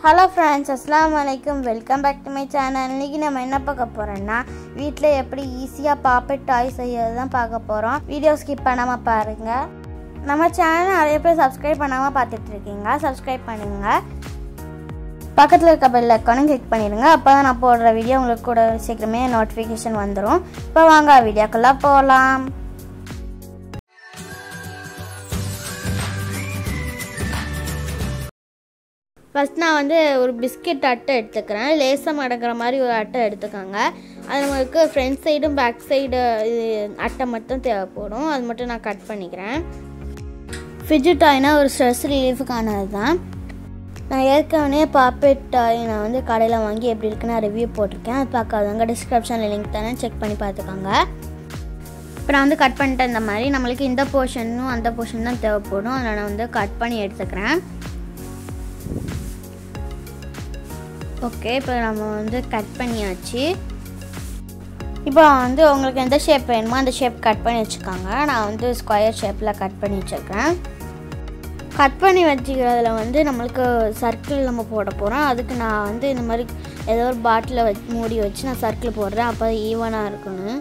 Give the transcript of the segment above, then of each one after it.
hello friends அஸ்லாம் வலைக்கம் welcome back to my channel இன்றைக்கி நம்ம என்ன பார்க்க போகிறோன்னா வீட்டில் எப்படி ஈஸியாக பாப்பெட் டாய் செய்யறது தான் பார்க்க போகிறோம் வீடியோ ஸ்கிப் பண்ணாமல் பாருங்கள் நம்ம சேனல் நிறைய பேர் சப்ஸ்கிரைப் பண்ணாமல் பார்த்துட்டு இருக்கீங்க சப்ஸ்கிரைப் பண்ணுங்க பக்கத்தில் இருக்க பெல் ஐக்கானும் கிளிக் பண்ணிடுங்க அப்போ தான் நான் போடுற வீடியோ உங்களுக்கு கூட சீக்கிரமே நோட்டிஃபிகேஷன் வந்துடும் இப்போ வாங்க வீடியோக்குள்ளே போகலாம் ஃபஸ்ட் நான் வந்து ஒரு பிஸ்கெட் அட்டை எடுத்துக்கிறேன் லேசாக மடக்கிற மாதிரி ஒரு அட்டை எடுத்துக்கோங்க அது நம்மளுக்கு ஃப்ரண்ட் சைடும் பேக் சைடு இது அட்டை மட்டும் தேவைப்படும் அது மட்டும் நான் கட் பண்ணிக்கிறேன் ஃபிஜு டாய்னா ஒரு ஸ்ட்ரெஸ் ரிலீஃபுக்கானது தான் நான் ஏற்கனவே பாப்பெட் டாய் நான் வந்து கடையில் வாங்கி எப்படி இருக்குன்னு ரிவ்யூ போட்டிருக்கேன் அது பார்க்காதவங்க டிஸ்கிரிப்ஷனில் லிங்க் தானே செக் பண்ணி பார்த்துக்கோங்க இப்போ நான் வந்து கட் பண்ணிட்டேன் இந்த மாதிரி நம்மளுக்கு இந்த போர்ஷனும் அந்த போர்ஷன் தான் தேவைப்படும் அதை நான் வந்து கட் பண்ணி எடுத்துக்கிறேன் ஓகே இப்போ நம்ம வந்து கட் பண்ணியாச்சு இப்போ வந்து உங்களுக்கு எந்த ஷேப் வேணுமோ அந்த ஷேப் கட் பண்ணி வச்சுக்கோங்க நான் வந்து ஸ்கொயர் ஷேப்பில் கட் பண்ணி வச்சுருக்கேன் கட் பண்ணி வச்சுக்கிறதுல வந்து நம்மளுக்கு சர்க்கிள் நம்ம போட போகிறோம் அதுக்கு நான் வந்து இந்த மாதிரி ஏதோ ஒரு பாட்டிலை வச்சு மூடி வச்சு நான் சர்க்கிள் போடுறேன் அப்போ ஈவனாக இருக்கணும்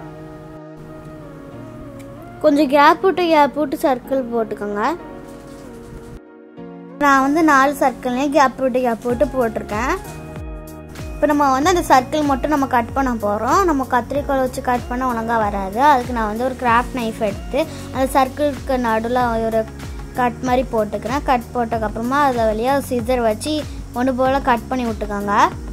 கொஞ்சம் கேப் விட்டு கேப் விட்டு சர்க்கிள் போட்டுக்கோங்க நான் வந்து நாலு சர்க்கிள்லேயும் கேப் விட்டு கேப் விட்டு போட்டிருக்கேன் இப்போ நம்ம வந்து அந்த சர்க்கிள் மட்டும் நம்ம கட் பண்ண போகிறோம் நம்ம கத்திரிக்கோல் வச்சு கட் பண்ண ஒழுங்காக வராது அதுக்கு நான் வந்து ஒரு கிராஃப்ட் நைஃப் எடுத்து அந்த சர்க்கிளுக்கு நடுவில் ஒரு கட் மாதிரி போட்டுக்கிறேன் கட் போட்டதுக்கப்புறமா அதில் வழியாக சிசர் வச்சு ஒன்று போல் கட் பண்ணி விட்டுக்கோங்க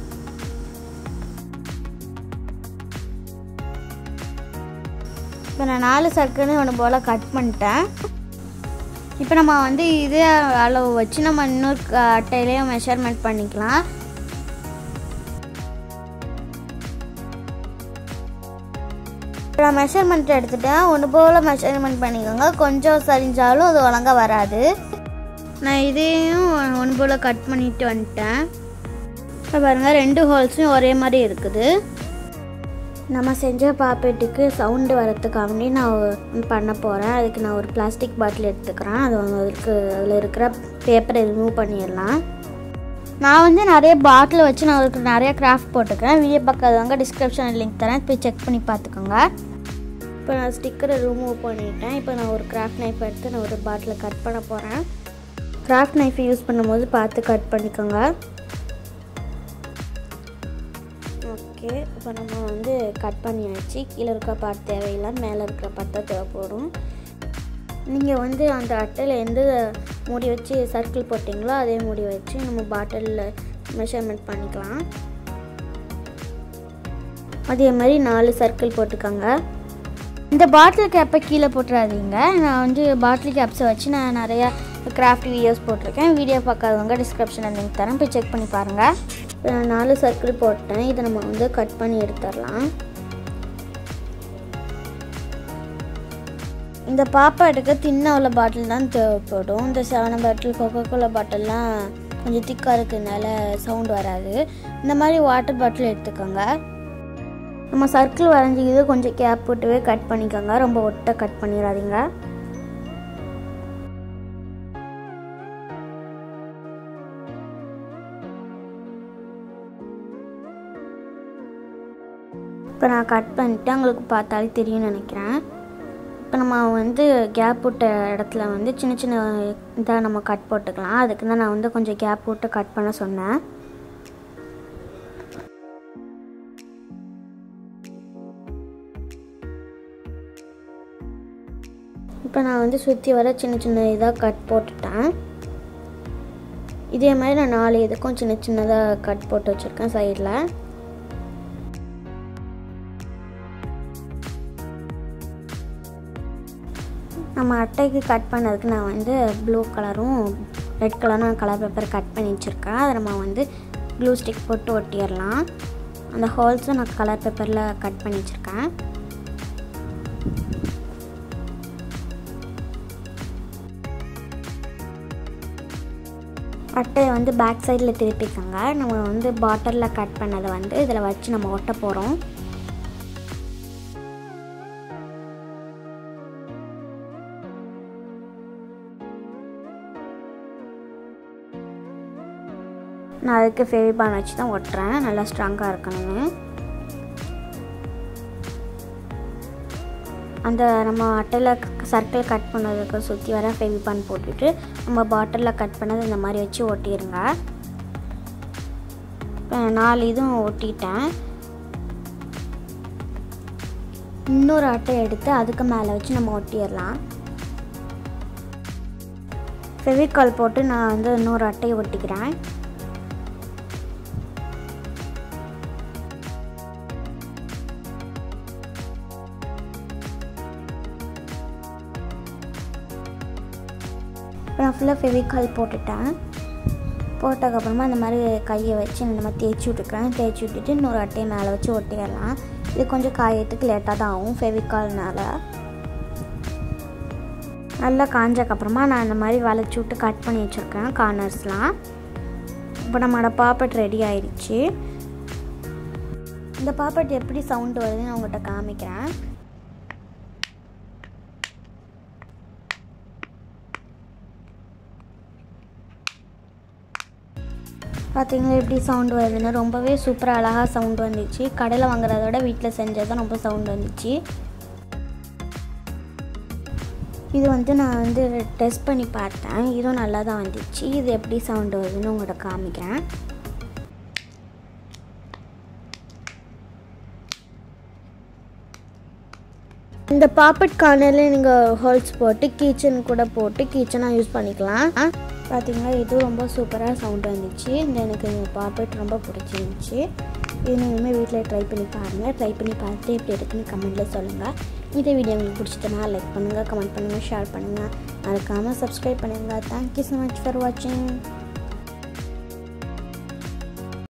இப்போ நான் நாலு சர்க்கிள்னு ஒன்று போல் கட் பண்ணிட்டேன் இப்போ நம்ம வந்து இதே அளவு வச்சு நம்ம இன்னொரு அட்டையிலையும் மெஷர்மெண்ட் பண்ணிக்கலாம் இப்போ நான் மெஷர்மெண்ட் எடுத்துட்டேன் ஒன்று போல் மெஷர்மெண்ட் பண்ணிக்கோங்க கொஞ்சம் சரிஞ்சாலும் அது ஒழுங்காக வராது நான் இதையும் ஒன்று போல் கட் பண்ணிட்டு வந்துட்டேன் இப்போ பாருங்கள் ரெண்டு ஹோல்ஸும் ஒரே மாதிரி இருக்குது நம்ம செஞ்ச பாப்பெட்டுக்கு சவுண்டு வரத்துக்காண்டி நான் பண்ண போகிறேன் அதுக்கு நான் ஒரு பிளாஸ்டிக் பாட்டில் எடுத்துக்கிறேன் அது அதுக்கு அதில் இருக்கிற பேப்பரை ரிமூவ் பண்ணிடலாம் நான் வந்து நிறைய பாட்டில் வச்சு நான் அதுக்கு நிறைய கிராஃப்ட் போட்டுக்கிறேன் வீடியோ பார்க்காதவங்க டிஸ்கிரிப்ஷனில் லிங்க் தரேன் போய் செக் பண்ணி பார்த்துக்கோங்க இப்போ நான் ஸ்டிக்கரை ரிமூவ் பண்ணிட்டேன் இப்போ நான் ஒரு கிராஃப்ட் நைஃப் எடுத்து நான் ஒரு பாட்டில் கட் பண்ண போகிறேன் கிராஃப்ட் நைஃப் யூஸ் பண்ணும்போது பார்த்து கட் பண்ணிக்கோங்க ஓகே இப்போ நம்ம வந்து கட் பண்ணியாச்சு கீழே இருக்க பார்ட் தேவையில்லை மேலே இருக்கிற பார்ட் தான் தேவைப்படும் நீங்கள் வந்து அந்த அட்டையில் எந்த மூடி வச்சு சர்க்கிள் போட்டிங்களோ அதே மூடி வச்சு நம்ம பாட்டிலில் மெஷர்மெண்ட் பண்ணிக்கலாம் அதே மாதிரி நாலு சர்க்கிள் போட்டுக்கோங்க இந்த பாட்டில் கேப்பை கீழே போட்டுறாதீங்க நான் வந்து பாட்டில் கேப்ஸை வச்சு நான் நிறையா கிராஃப்ட் வீடியோஸ் போட்டிருக்கேன் வீடியோ பார்க்காதவங்க டிஸ்கிரிப்ஷனில் லிங்க் தரேன் போய் செக் பண்ணி பாருங்கள் நான் நாலு சர்க்கிள் போட்டேன் இதை நம்ம வந்து கட் பண்ணி எடுத்துடலாம் இந்த பாப்பாட்டுக்கு தின்ன உள்ள பாட்டில் தான் தேவைப்படும் இந்த செவன பாட்டில் கொக்கோ கோலா பாட்டில்லாம் கொஞ்சம் திக்காக இருக்கிறதுனால சவுண்ட் வராது இந்த மாதிரி வாட்டர் பாட்டில் எடுத்துக்கோங்க நம்ம சர்க்கிள் வரைஞ்சிக்கிது கொஞ்சம் கேப் போட்டுவே கட் பண்ணிக்கோங்க ரொம்ப ஒட்டை கட் பண்ணிடாதீங்க இப்போ நான் கட் பண்ணிவிட்டு உங்களுக்கு பார்த்தாலே தெரியும்னு நினைக்கிறேன் இப்போ நம்ம வந்து கேப் விட்ட இடத்துல வந்து சின்ன சின்ன இதாக நம்ம கட் போட்டுக்கலாம் அதுக்கு தான் நான் வந்து கொஞ்சம் கேப் விட்டு கட் பண்ண சொன்னேன் இப்போ நான் வந்து சுற்றி வர சின்ன சின்ன இதாக கட் போட்டுட்டேன் இதே மாதிரி நான் நாலு இதுக்கும் சின்ன சின்னதாக கட் போட்டு வச்சுருக்கேன் சைடில் நம்ம அட்டைக்கு கட் பண்ணதுக்கு நான் வந்து ப்ளூ கலரும் ரெட் கலரும் கலர் பேப்பர் கட் பண்ணி வச்சுருக்கேன் அதை நம்ம வந்து ப்ளூ ஸ்டிக் போட்டு ஒட்டிடலாம் அந்த ஹோல்ஸும் நான் கலர் பேப்பரில் கட் பண்ணி வச்சுருக்கேன் அட்டையை வந்து பேக் சைடில் திருப்பிக்கோங்க நம்ம வந்து பாட்டிலில் கட் பண்ணதை வந்து இதில் வச்சு நம்ம ஒட்ட போகிறோம் நான் அதுக்கு ஃபெவிபான் வச்சு தான் ஒட்டுறேன் நல்லா ஸ்ட்ராங்காக இருக்கணும்னு அந்த நம்ம அட்டையில் சர்க்கிள் கட் பண்ணதுக்கு சுற்றி வர ஃபெவிபான் போட்டுட்டு நம்ம பாட்டிலில் கட் பண்ணது இந்த மாதிரி வச்சு ஒட்டிடுங்க இப்போ நாலு இதுவும் ஒட்டிட்டேன் இன்னொரு அட்டை எடுத்து அதுக்கு மேலே வச்சு நம்ம ஒட்டிடலாம் ஃபெவிகால் போட்டு நான் வந்து இன்னொரு அட்டையை ஒட்டிக்கிறேன் இப்போ நான் ஃபுல்லாக ஃபெவிகால் போட்டுட்டேன் போட்டதுக்கப்புறமா இந்த மாதிரி கையை வச்சு இந்த மாதிரி தேய்ச்சி விட்டுக்கிறேன் தேய்ச்சி விட்டுட்டு இன்னொரு அட்டையை மேலே வச்சு ஒட்டிடலாம் இது கொஞ்சம் காயத்துக்கு லேட்டாக தான் ஆகும் ஃபெவிகால்னால நல்லா காஞ்சக்கப்புறமா நான் இந்த மாதிரி வளைச்சி விட்டு கட் பண்ணி வச்சுருக்கேன் கார்னர்ஸ்லாம் இப்போ நம்மளோட பாப்பட் ரெடி ஆயிடுச்சு இந்த பாப்பட் எப்படி சவுண்டு வருதுன்னு நான் உங்கள்கிட்ட காமிக்கிறேன் பார்த்தீங்களா எப்படி சவுண்டு வருதுன்னு ரொம்பவே சூப்பராக அழகாக சவுண்டு வந்துச்சு கடையில் வாங்குறத விட வீட்டில் செஞ்சது தான் ரொம்ப சவுண்டு வந்துச்சு இது வந்து நான் வந்து டெஸ்ட் பண்ணி பார்த்தேன் இதுவும் நல்லா தான் வந்துச்சு இது எப்படி சவுண்டு வருதுன்னு உங்கள்கிட்ட காமிக்கிறேன் இந்த பாப்பட் கார்னரில் நீங்கள் ஹோல்ஸ் போட்டு கிச்சன் கூட போட்டு கிச்சனாக யூஸ் பண்ணிக்கலாம் பார்த்தீங்களா இது ரொம்ப சூப்பராக சவுண்ட் வந்துச்சு இந்த எனக்கு இந்த பாப்பட் ரொம்ப பிடிச்சிருந்துச்சி இது நீங்களுமே வீட்டில் ட்ரை பண்ணி பாருங்கள் ட்ரை பண்ணி பார்த்துட்டு எப்படி இருக்குன்னு கமெண்ட்டில் சொல்லுங்கள் இந்த வீடியோ உங்களுக்கு பிடிச்சதுனா லைக் பண்ணுங்கள் கமெண்ட் பண்ணுங்கள் ஷேர் பண்ணுங்கள் மறக்காமல் சப்ஸ்கிரைப் பண்ணுங்கள் தேங்க்யூ ஸோ மச் ஃபார் வாட்சிங்